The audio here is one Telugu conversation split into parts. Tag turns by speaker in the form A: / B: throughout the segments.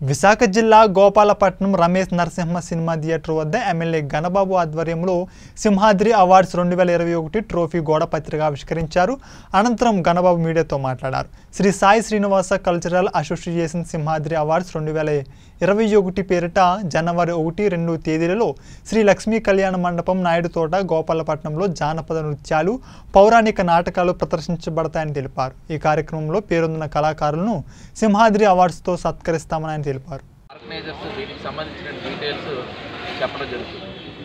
A: విశాఖ జిల్లా గోపాలపట్నం రమేష్ నరసింహ సినిమా థియేటర్ వద్ద ఎమ్మెల్యే గణబాబు ఆధ్వర్యంలో సింహాద్రి అవార్డ్స్ రెండు వేల ఇరవై ఒకటి ట్రోఫీ గోడ పత్రిక ఆవిష్కరించారు అనంతరం గణబాబు మీడియాతో మాట్లాడారు Sri Sai Srinivasa cultural association Simhadri awards రెండు వేల ఇరవై ఒకటి పేరిట జనవరి ఒకటి రెండు తేదీలలో శ్రీ లక్ష్మీ కళ్యాణ మండపం నాయుడు తోట గోపాలపట్నంలో జానపద నృత్యాలు పౌరాణిక నాటకాలు ప్రదర్శించబడతాయని తెలిపారు ఈ కార్యక్రమంలో పేరొందిన కళాకారులను సింహాద్రి అవార్డ్స్తో సత్కరిస్తామని ఆయన తెలిపారు
B: ఆర్గనైజర్స్ దీనికి సంబంధించిన డీటెయిల్స్ చెప్పడం జరుగుతుంది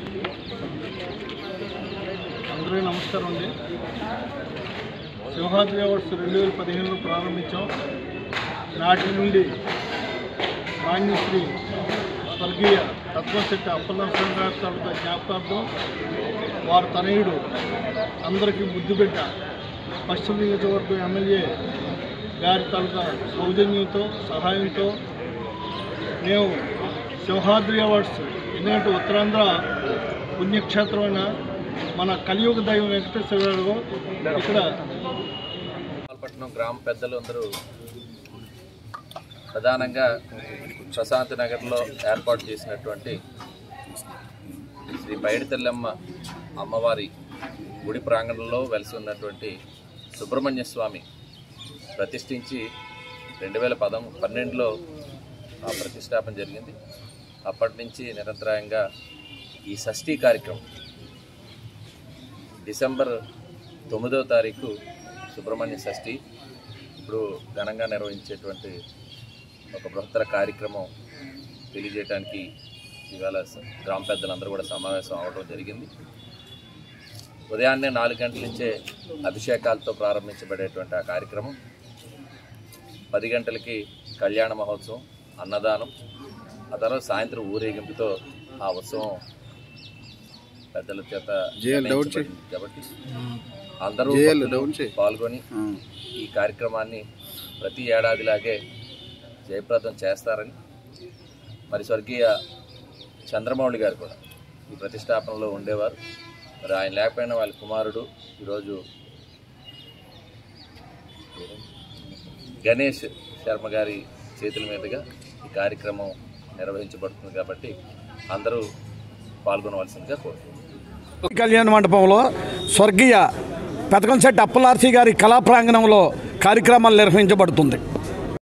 C: అందరికీ నమస్కారం అండి సింహాద్రి అవార్డ్స్ రెండు వేల పదిహేనులో ప్రారంభించాం నాటి నుండి మాన్యశ్రీ స్వర్గీయ తత్వశక్తి అప్పలనరసింహ గారి తాలూకా జ్ఞాపకార్థం వారి తనయుడు అందరికీ బుద్ధి పెట్ట పశ్చిమ నియోజకవర్గం ఎమ్మెల్యే గారి తాలూకా సౌజన్యంతో సహాయంతో మేము సింహాద్రి అవార్డ్స్ ఎందుకంటే ఉత్తరాంధ్ర పుణ్యక్షేత్రమైన మన కలియుగ దైవం వెంకటేశ్వర గారు ఇక్కడ
B: పాల్పట్నం గ్రామ పెద్దలు అందరూ ప్రధానంగా ప్రశాంత్ నగర్లో ఏర్పాటు చేసినటువంటి శ్రీ బయడితల్లమ్మ అమ్మవారి గుడి ప్రాంగణంలో వెలిసి ఉన్నటువంటి సుబ్రహ్మణ్య స్వామి ప్రతిష్ఠించి రెండు వేల పదం పన్నెండులో ఆ ప్రతిష్టాపన జరిగింది అప్పటి నుంచి నిరంతరాయంగా ఈ షష్ఠీ కార్యక్రమం డిసెంబర్ తొమ్మిదవ తారీఖు సుబ్రహ్మణ్య షష్ఠి ఇప్పుడు ఘనంగా నిర్వహించేటువంటి ఒక బృహత్తర కార్యక్రమం తెలియజేయడానికి ఇవాళ స- గ్రామ పెద్దలందరూ కూడా సమావేశం అవడం జరిగింది ఉదయాన్నే నాలుగు గంటల నుంచే అభిషేకాలతో ప్రారంభించబడేటువంటి ఆ కార్యక్రమం పది గంటలకి కళ్యాణ మహోత్సవం అన్నదానం ఆ తర్వాత సాయంత్రం ఊరేగింపుతో ఆ ఉత్సవం పెద్దల చేత నిర్ణయించబడింది కాబట్టి అందరూ భక్తులు పాల్గొని ఈ కార్యక్రమాన్ని ప్రతి ఏడాదిలాగే జయప్రదం చేస్తారని మరి స్వర్గీయ చంద్రమౌళి గారు కూడా ఈ ప్రతిష్టాపనలో ఉండేవారు మరి ఆయన లేకపోయినా వాళ్ళ కుమారుడు ఈరోజు గణేష్ శర్మ గారి చేతుల మీదుగా ఈ కార్యక్రమం నిర్వహించబడుతుంది కాబట్టి అందరూ పాల్గొనవలసిందిగా కోరుతున్నాను
D: కళ్యాణ మండపంలో స్వర్గీయ పెతకంశెట్టి అప్పలార్సి గారి కళా ప్రాంగణంలో కార్యక్రమాలు నిర్వహించబడుతుంది